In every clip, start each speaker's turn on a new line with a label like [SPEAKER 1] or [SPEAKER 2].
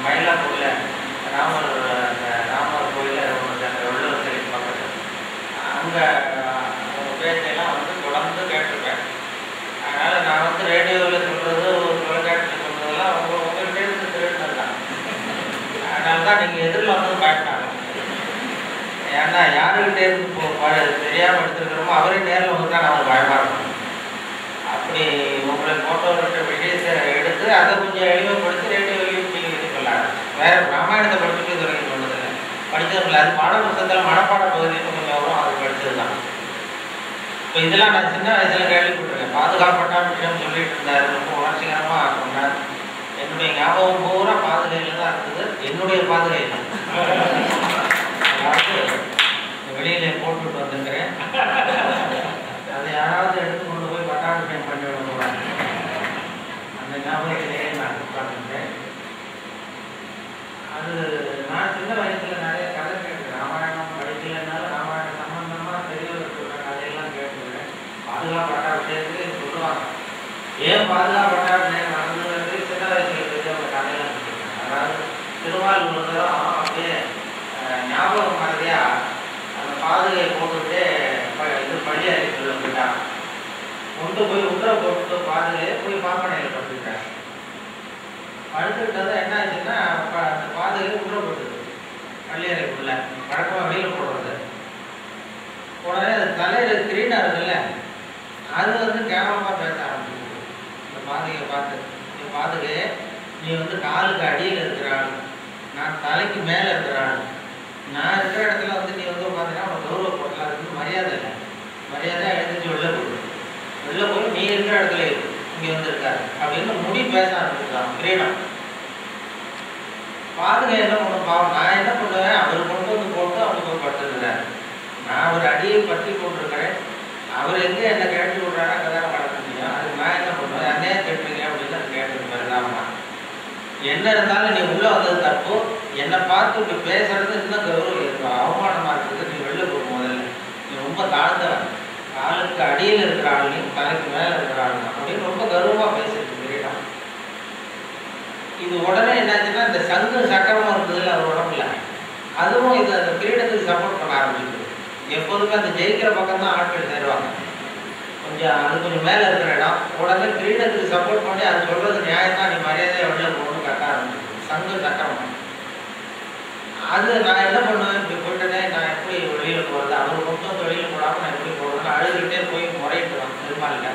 [SPEAKER 1] மயிலாப்பூரில் ராமர் அந்த ராமர் கோயிலில் ஒன்று அந்த வெள்ளூர் சிலை பக்கத்தில் அங்கே உங்கள் பேச்செல்லாம் வந்து தொடர்ந்து கேட்டிருப்பேன் அதனால் நான் வந்து ரேடியோவில் சொல்கிறது ஒரு தொலைக்காட்சியில் சொல்கிறதெல்லாம் உங்க உங்கள்கிட்ட இருந்து திருடுனது தான் அதனால தான் நீங்கள் எதிரில் வந்து பயப்படாங்க ஏன்னா யாருக்கிட்டே இருந்து இப்போ ப- தெரியாம எடுத்துருக்கிறோமோ அவரே நேரில் வந்து தான் நம்ம பயமா இருக்கும் அப்படி உங்களை ஃபோட்டோ இருக்கிற விஷயத்தை எடுத்து அதை கொஞ்சம் எளிமைப்படுத்தி ரேடியோவிலையும் நீங்கள் இது பண்ணலாம் வேற ராமாயணத்தை படிச்சுட்டு இது வரைக்கும் சொன்னதில்லை படிச்சதில்லை அது பாட புத்தகத்தில் மனப்பாட பகுதின்னு கொஞ்சம் வரும் அது படிச்சது தான் இப்போ இதெல்லாம் நான் சின்ன வயசுல கேள்விப்பட்டிருக்கேன் பாதுகாப்பட்ட விஷயம் சொல்லிட்டு இருந்தார் ரொம்ப உணர்ச்சிகரமாக சொன்னார் என்னுடைய ஞாபகம் பூரா பாதுகையில் தான் இருந்தது என்னுடைய பாதுகையில் அதாவது வெளியில போட்டுட்டு வந்துருக்கிறேன் அதை யாராவது எடுத்து கொண்டு போய் பட்டாபிஷேகம் பண்ணி விட போறாங்க அந்த ஞாபகத்திலேயே நான் உட்கார்ந்துருக்கேன் அது நான் சின்ன வயசுல நிறைய கதை கேட்டிருக்கேன் ராமாயணம் படிக்கலைன்னாலும் ராமாயணம் சம்பந்தமா பெரியவர் சொல்ற கதையெல்லாம் கேட்டிருக்கேன் பாதுகாப்பு பட்டாபிஷேகத்துக்கு சொல்லுவாங்க ஏன் பாதுகாப்பு பட்டாபிஷேகம் நடந்தது சின்ன வயசுல பெரியவங்க கதையெல்லாம் கேட்டிருக்கேன் அதாவது திருவாள் ஒரு தரம் அப்படியே அஹ், ஞாபகம் மாதிரியா அந்த பாதுகையை போட்டுக்கிட்டே ப- இது பள்ளி அறைக்குள்ள போயிட்டான் கொண்டு போய் உள்ள போட்டு பாதுகையை போய் பாப்பனையில் படுத்துக்கிட்டாங்க படுத்துக்கிட்டது என்ன ஆச்சுன்னா ப- அந்த பாதுகையை உள்ள போட்டுது பள்ளி அறைக்குள்ள வழக்கமாக வெளியில் போடுறது உடனே அது தலையில் கிரீடம் இருக்குல்ல அது வந்து கேவலமாக பேச ஆரம்பிச்சிருக்கு இந்த பாதுகையை பார்த்து நீ பாதுகையே நீ வந்து காலுக்கு அடியில் இருக்கிற ஆள் நான் தலைக்கு மேலே இருக்கிற ஆள் நான் இருக்கிற இடத்துல வந்து நீ வந்து உட்காந்துனா உனக்கு கௌரவப்படலாம் அதுக்கு மரியாதை இல்லை மரியாதை எழுந்திரிச்சு வெளில போடு வெளில போய் நீ இருக்கிற இடத்துல இரு இங்கே வந்து இருக்காரு அப்படின்னு முடி பேச ஆரம்பிச்சிருக்கான் கிரீடம் பாதுகை என்ன பண்ண பாவம் நான் என்ன பண்ணுவேன் அவர் கொண்டு வந்து போட்டு அவனுக்கு போய் படுத்துருக்கிறார் நான் ஒரு அடியை பற்றி கொண்டிருக்கிறேன் அவர் எங்கே என்ன கேட்டு விடுறாரோ அங்கே தான் வளர்க்க முடியும் அதுக்கு நான் என்ன பண்ணுவேன் அண்ணே கேட்டுருங்க அப்படின்னு அது கேட்டுருப்பாரு ராமனா என்ன இருந்தாலும் நீ உள்ள வந்தது தப்பு என்னை பார்த்து இப்படி பேசுறது இன்னும் கௌரவம் இருக்கும் அவமானமா இருக்குது நீ வெளில போ முதல்ல நீ ரொம்ப தாழ்ந்தவன் காலுக்கு அடியில் இருக்கிற ஆள் நீ தலைக்கு மேல இருக்கிற ஆள் தான் அப்படின்னு ரொம்ப கௌரவமா பேசிட்டு கிரீடம் இது உடனே என்னாச்சுன்னா இந்த சங்கு சக்கரமும் இருந்ததுல அது உடம்புல அதுவும் இது அந்த கிரீடத்துக்கு சப்போர்ட் பண்ண ஆரம்பிச்சிது எப்போதுமே அந்த ஜெயிக்கிற பக்கம் தான் ஆட்கள் சேருவாங்க கொஞ்சம் அது கொஞ்சம் மேலே இருக்கிற இடம் உடனே கிரீடத்துக்கு சப்போர்ட் பண்ணி அது சொல்றது நியாயம் தான் நீ மரியாதையை வெளில போகணும்னு கட்ட ஆரம்பிச்சிது சங்கு சக்கரம் அது நான் என்ன பண்ணுவேன் இப்படி போயிட்டேனே நான் எப்படி வெளியில போறது அவர் கொண்டு வந்து வெளியில போடாம நான் எப்படி போறதுன்னு அழுதுகிட்டே போய் முறையிட்டுவான் பெருமாள்கிட்ட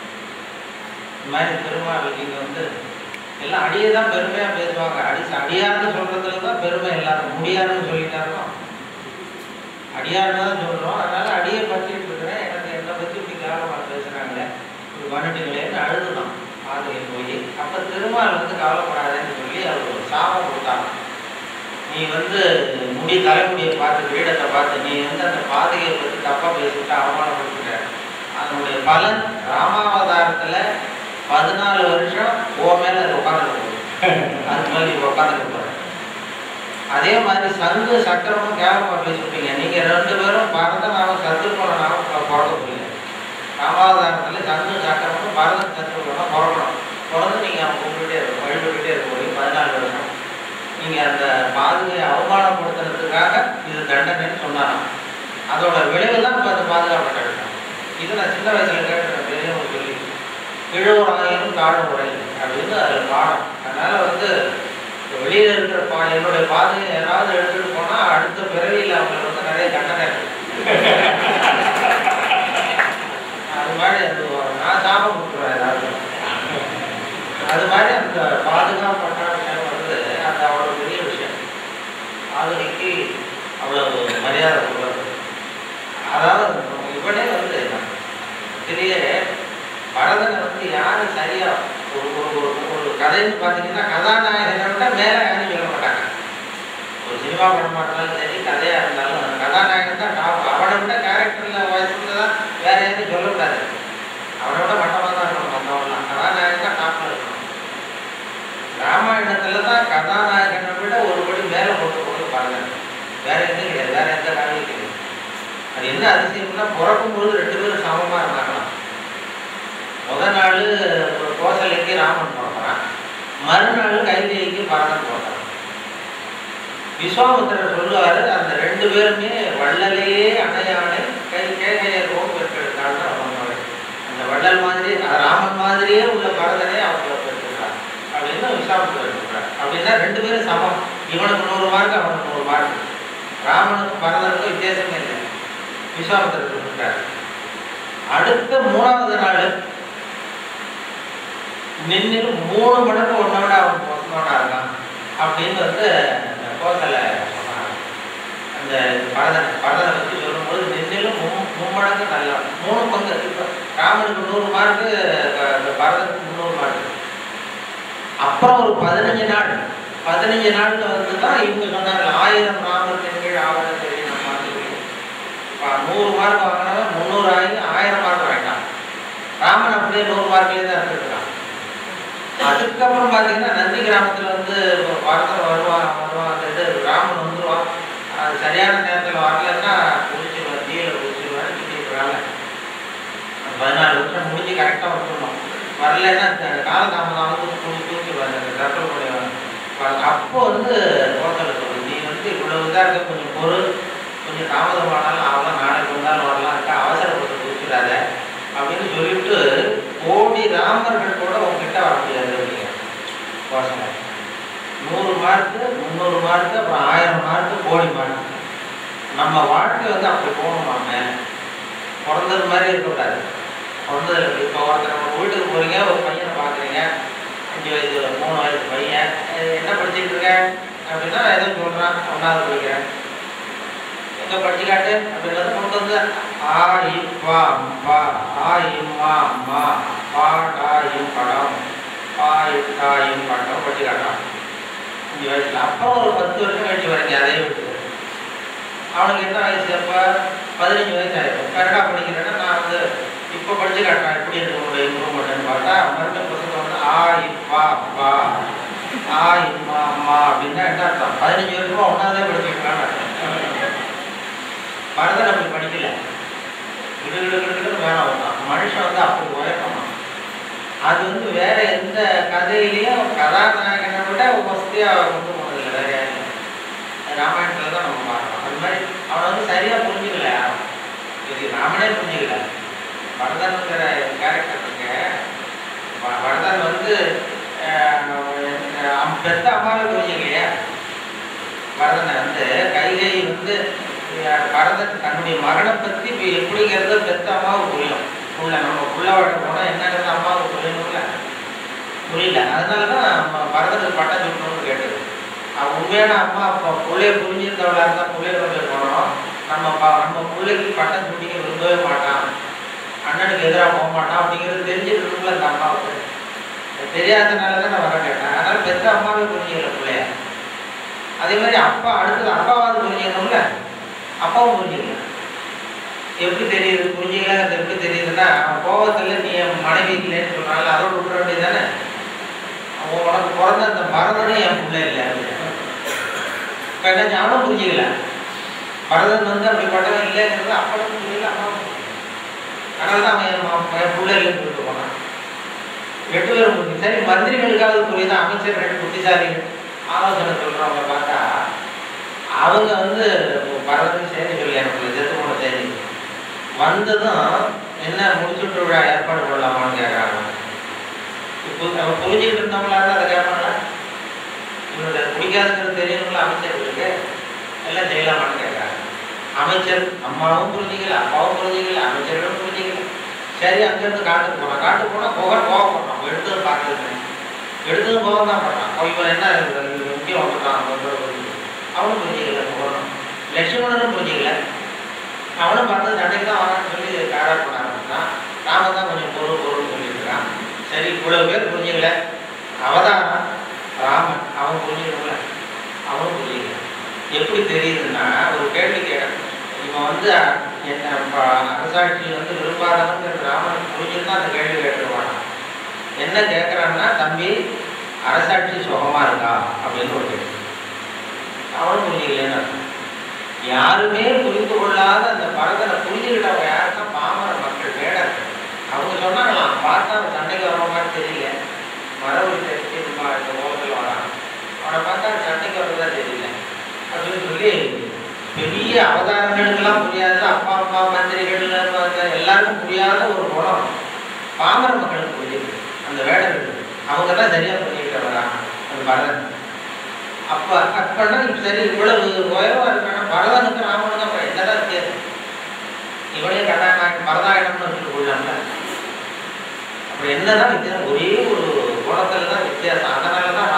[SPEAKER 1] இந்த மாதிரி பெருமாள் நீங்க வந்து எல்லாம் அடியை தான் பெருமையா பேசுவாங்க அடி அடியார்னு சொல்றதுல தான் பெருமை எல்லாரும் முடியாதுன்னு சொல்லிட்டாருன்னா அடியார்னு தான் சொல்றோம் அதனால அடியை பற்றிட்டு இருக்கிறேன் எனக்கு என்னை பத்தி இப்படி கேவலமா பேசுறாங்களே இப்படி பண்ணிட்டுங்களேன்னு அழுதுதான் பாதையை போய் அப்ப திருமால் வந்து கவலைப்படாதேன்னு சொல்லி அவர் ஒரு சாபம் கொடுத்தாங்க நீ வந்து முடி தலைமுடியை பார்த்து கிரீடத்தை பார்த்து நீ வந்து அந்த பாதையை பற்றி தப்பா பேசிட்டு அவமானப்படுத்திட்ட அதனுடைய பலன் ராமாவதாரத்துல பதினாலு வருஷம் ஓ மேல அது உட்காந்துட்டு போகுது அது மேல நீ உட்காந்துட்டு போற அதே மாதிரி சங்கு சக்கரமும் கேவலமா பேசிவிட்டீங்க நீங்க ரெண்டு பேரும் பரதனாவும் சத்ருபலனாவும் பிறக்க போறீங்க ராமாவதாரத்துல சங்கு சக்கரமும் பரதன் சத்ருபலனும் பிறக்கணும் பிறந்து நீங்க அவன் கும்பிட்டுட்டே இருக்கும் வழிபட்டுட்டே இருக்க போறீங்க பதினாலு வருஷம் நீங்க அந்த பாதுகையை அவமானப்படுத்துறதுக்காக இது தண்டனைன்னு சொன்னாராம் அதோட விளைவு தான் இப்போ அந்த பாதுகாப்பு கிடைக்கும் இது நான் சின்ன வயசுல கேட்டிருக்கேன் பெரியவங்க சொல்லி கிழவராயினும் தாழும் உரை அப்படின்னு அதில் பாடம் அதனால வந்து இப்ப வெளியில இருக்கிற பா என்னுடைய பாதையை யாராவது எடுத்துட்டு போனா அடுத்த பிறவியில் அவங்களுக்கு வந்து நிறைய தண்டனை இருக்கு அது மாதிரி அது ஒரு- நான் சாபம் கொடுத்துருவேன் ஏதாவது அது மாதிரி அந்த பாதுகாப்பு விஷயம் வந்து அந்த அவ்வளவு பெரிய விஷயம் பாதுகைக்கு அவ்வளவு மரியாதை கொடுக்குறது அதாவது இவனே வந்து பெரிய பரதனை வந்து யாரும் சரியா ஒரு ஒரு ஒரு- ஒரு கதைன்னு பார்த்தீங்கன்னா கதாநாயகனை விட மேலே யாரும் சொல்ல மாட்டாங்க ஒரு சினிமா படமா இருந்தாலும் சரி கதையா இருந்தாலும் அந்த கதாநாயகன் தான் டாப் அவனை விட கேரக்டர்ல வயசுல தான் வேற யாரும் சொல்லக்கூடாது அவனை விட மட்டமாக தான் இருக்கணும் மற்றவங்களாம் கதாநாயகன் தான் டாப்ல இருக்கணும் ராமாயணத்துல தான் கதாநாயகனை விட ஒரு படி மேல போட்டு போட்டு பாருங்க வேற எதுவும் கிடையாது வேற எந்த காரியம் கிடையாது அது என்ன அதிசயம்னா பிறக்கும் பொழுது ரெண்டு பேரும் சமமா இருந்தாங்களாம் முத நாள் கோசலைக்கு ராமன் பிறக்கிறான் மறுநாள் கைதிக்கு பரதன் பிறக்கிறான் விஸ்வாமித்திரர் சொல்லுவாரு அந்த ரெண்டு பேருமே வள்ளலையே அணையானை கை கேகையரோடு பெற்றெடுத்தாள் அவனோட அந்த வள்ளல் மாதிரி அஹ் ராமன் மாதிரியே உள்ள பரதனை அவங்க பெற்றிருக்கார் அப்படின்னு விஸ்வாமித்திரர் சொல்றார் அப்படின்னா ரெண்டு பேரும் சமம் இவனுக்கு நூறு மார்க் அவனுக்கு நூறு மார்க் ராமனுக்கும் பரதனுக்கும் வித்தியாசமே இல்லை விஸ்வாமித்திரர் சொல்லிட்டார் அடுத்த மூணாவது நாள் நின்று மூணு மடங்கு ஒன்னோட அவன் ஒன்னோட இருக்கான் அப்படின்னு வந்து அந்த கோசலை சொன்னாங்க அந்த பரதன் பரதனை பற்றி சொல்லும்போது நின்னிலும் மு மும்மடங்கு நல்லவன் மூணு பங்கு இப்போ ராமனுக்கு நூறு மார்க்கு பரதனுக்கு முந்நூறு மார்க்கு அப்புறம் ஒரு பதினஞ்சு நாள் பதினஞ்சு நாள்ல வந்து தான் இவங்க சொன்னாங்க ஆயிரம் ராமர் பெண்கள் ஆவண தெரியும் நம்ம மாதிரி. இப்ப நூறு மார்க் வாங்கினவன் முந்நூறு ஆகி ஆயிரம் மார்க் வாங்கிட்டான் ராமன் அப்படியே நூறு மார்க்லேயே தான் இருந்துருக்கான் அதுக்கப்புறம் பார்த்தீங்கன்னா நந்தி கிராமத்தில் வந்து வரத்தில் வருவான் வருவான் அந்த இது ராமன் வந்துருவான் அது சரியான நேரத்தில் வரலன்னா குளிச்சிருவான் தீயில குளிச்சிருவான்னு சுற்றிட்டுறாங்க பதினாலு வருஷம் முடிஞ்சு கரெக்டாக வந்துடணும் வரலன்னா காலதாமதம் வந்து குளி தூக்கிடுவாங்க அந்த தற்கொலை அப்போ வந்து ஹோட்டலில் சொல்லு நீ வந்து இவ்வளவு இதாக இருக்க கொஞ்சம் பொருள் கொஞ்சம் தாமதமானாலும் அவெல்லாம் நாளைக்கு வந்தாலும் வரலாம் இருக்கா அவசரப்பட்டு குளிச்சிடாத அப்படின்னு சொல்லிட்டு கோடி ராமர்கள் கூட உங்ககிட்ட வர முடியாது அப்படிங்க யோசனை நூறு மார்க்கு முந்நூறு மார்க்கு அப்புறம் ஆயிரம் மார்க்கு கோடி மார்க்கு நம்ம வாழ்க்கை வந்து அப்படி போகணுமாங்க பிறந்தது மாதிரி இருக்கக்கூடாது பிறந்தது இப்போ ஒருத்தர் நம்ம வீட்டுக்கு போகிறீங்க ஒரு பையனை பார்க்குறீங்க அஞ்சு வயசு மூணு வயசு பையன் அஹ் என்ன படிச்சுட்டு இருக்க அப்படின்னா ஏதோ சொல்கிறான் ஒன்றாவது படிக்கிறேன் எங்க படிச்சு காட்டு அப்படின்றத கொண்டு வந்து ஆ இம் பா பா ஆ இம் மா மா பா டா இம் படம் பா இம் டா இம் படம் படிச்சு காட்டான் அஞ்சு வயசுல அப்புறம் ஒரு பத்து வருஷம் கழிச்சு வரீங்க அதே வீட்டுக்கு அவனுக்கு என்ன வயசு அப்ப பதினஞ்சு வயசு ஆயிடும் கரெக்டா படிக்கிறேன்னா நான் வந்து இப்போ படிச்சு காட்டுறேன் எப்படி இருக்கு உங்களோட இம்ப்ரூவ்மெண்ட்னு பார்த்தா மறுபடியும் பசங்க வந்து ஆ இம் பா பா ஆ இம் மா மா அப்படின்னா என்ன அர்த்தம் பதினஞ்சு வருஷமா ஒன்றாவதே படிச்சுக்கிறான்னு அர்த்தம் பரதன் அப்படி படிக்கல கிடுகிடுகிடுன்னு மேலே வந்தான் மனுஷன் வந்து அப்படி உயரணும் அது வந்து வேற எந்த கதையிலையும் கதாநாயகனை விட வசதியாக கொண்டு போனதில்லை வேற யாரும் ராமாயணத்தில் தான் நம்ம பார்க்கணும் அது மாதிரி அவனை வந்து சரியாக புரிஞ்சுக்கல யாரும் இது ராமனே புரிஞ்சுக்கல பரதனுங்கிற கேரக்டர் இருக்கு ப- பரதன் வந்து அஹ், அவன் பெத்த அம்மாவே புரிஞ்சுக்கலையா பரதனை வந்து கைகை வந்து அஹ், பரதன் தன்னுடைய மகனை பற்றி இப்போ எப்படிங்கிறத பெத்த அம்மாவுக்கு புரியும் புள்ள நம்ம புள்ள வளர்க்க போனால் என்னங்கிறது அம்மாவுக்கு புரியணும்ல புரியல அதனால தான் நம்ம பரதனுக்கு பட்டம் சொல்லணும்னு கேட்டது அவன் உண்மையான அம்மா அப்பா பிள்ளைய புரிஞ்சிருந்தவளா இருந்தால் பிள்ளைய கொஞ்சம் போனோம் நம்ம ப- நம்ம பிள்ளைக்கு பட்டம் சுட்டிக்க விரும்பவே மாட்டான் அண்ணனுக்கு எதிராக போக மாட்டான் அப்படிங்கிறது தெரிஞ்சுட்டு இருக்குல்ல அந்த அம்மாவுக்கு அது தெரியாதனால தான் நான் வர கேட்டேன் அதனால பெத்த அம்மாவே புரிஞ்சுக்கல பிள்ளைய அதே மாதிரி அப்பா அடுத்தது அப்பாவாவது புரிஞ்சுக்கணும்ல அப்பாவும் புரிஞ்சுக்கல எப்படி தெரியுது புரிஞ்சுக்கல அது எப்படி தெரியுதுன்னா அவன் கோபத்துல நீ என் மனைவி இல்லைன்னு சொல்றாங்க அதோட விட்டுற வேண்டியதானே அவன் உனக்கு பிறந்த அந்த பரதனே என் பிள்ளை இல்லை இப்போ என்ன அவனும் புரிஞ்சுக்கல பரதன் வந்து அப்படிப்பட்டவன் இல்லைங்கிறது அப்பனும் புரியல அம்மாவும் புரியல அதனால தான் அவன் என் மா- என் பிள்ளை இல்லைன்னு சொல்லிட்டு போனான் எட்டு பேரும் புரிஞ்சு சரி மந்திரிகளுக்காவது புரியுது அமைச்சர் ரெண்டு புத்திசாலிகள் ஆலோசனை சொல்றவங்க பார்த்தா அவங்க வந்து பரதன் செய்தி சொல்லி எனக்கு செத்து போன செய்தி வந்ததும் என்ன முடிச்சுட்டு விழா ஏற்பாடு பண்ணலாமான்னு கேட்குறாங்க இப்போ அவன் புரிஞ்சுக்கிட்டு இருந்தவங்களா இருந்தால் அதை கேட்பாங்களா இவனுடைய பிடிக்காதுங்கிறது தெரியணும்ல அமைச்சர்களுக்கு எல்லாம் செய்யலாமான்னு கேட்குறாங்க அமைச்சர் அம்மாவும் புரிஞ்சிக்கல அப்பாவும் புரிஞ்சிக்கல அமைச்சர்களும் புரிஞ்சிக்கல சரி அங்கேருந்து காட்டுக்கு போனான் காட்டுக்கு போனால் புகழ் போக போனான் எடுத்ததும் பார்த்துருக்கேன் எடுத்ததும் போக தான் பண்ணான் அவன் இவன் என்ன இது முக்கியம் வந்துட்டான் அவன் கூட புரிஞ்சுக்கல. அவனும் புரிஞ்சிக்கல புகழும் லட்சுமணனும் புரிஞ்சிக்கல அவனும் பார்த்து சண்டைக்கு தான் வரான்னு சொல்லி காரா பண்ண ஆரம்பிச்சான் ராமன் தான் கொஞ்சம் பொருள் பொருள்னு சொல்லியிருக்கிறான் சரி இவ்வளவு பேர் புரிஞ்சுக்கல அவதாரம் ராமன் அவன் புரிஞ்சுக்கணும்ல அவனும் புரிஞ்சுக்கல எப்படி தெரியுதுன்னா ஒரு கேள்வி கேட்கணும் இவன் வந்து என்ன ப- அரசாட்சி வந்து விரும்பாதவங்கிற ராமன் புரிஞ்சுருந்தா அந்த கேள்வி கேட்டுருவான் என்ன கேட்குறான்னா தம்பி அரசாட்சி சுகமா இருக்கா அப்படின்னு ஒரு கேள்வி அவனும் புரிஞ்சுக்கலன்னு அர்த்தம். யாருமே புரிந்து கொள்ளாத அந்த பரதனை புரிஞ்சுக்கிட்டவங்க யாருன்னா பாமர மக்கள் வேடர் அவங்க சொன்னாங்களாம் பார்த்தா அவன் சண்டைக்கு வர மாதிரி தெரியல மரபு தெரிஞ்சு இந்த உலகத்தில் வரான் அவனை பார்த்தா அவன் சண்டைக்கு வரதா தெரியல அப்படின்னு சொல்லி பெரிய அவதாரங்களுக்கெல்லாம் புரியாத அப்பா அப்பா மந்திரிகள் மத்த- எல்லாருக்கும் புரியாத ஒரு குணம் பாமர மக்களுக்கு புரியுது அந்த வேடர்கள் அவங்க தான் சரியா பண்ணிட்டு வராங்க அந்த பரதன் அப்ப அப்பன்னா இப்ப சரி இவ்வளவு உயரமா இருக்கான பரதனுக்கு ராமனுக்கு அப்புறம் என்னதான் வித்தியாசம் இவனே கதாநாயகன் பரதாயணம்னு வச்சுட்டு போயிடலாம்ல அப்புறம் என்னதான் வித்தியாசம் ஒரே ஒரு குணத்துல தான் வித்தியாசம் அதனால தான்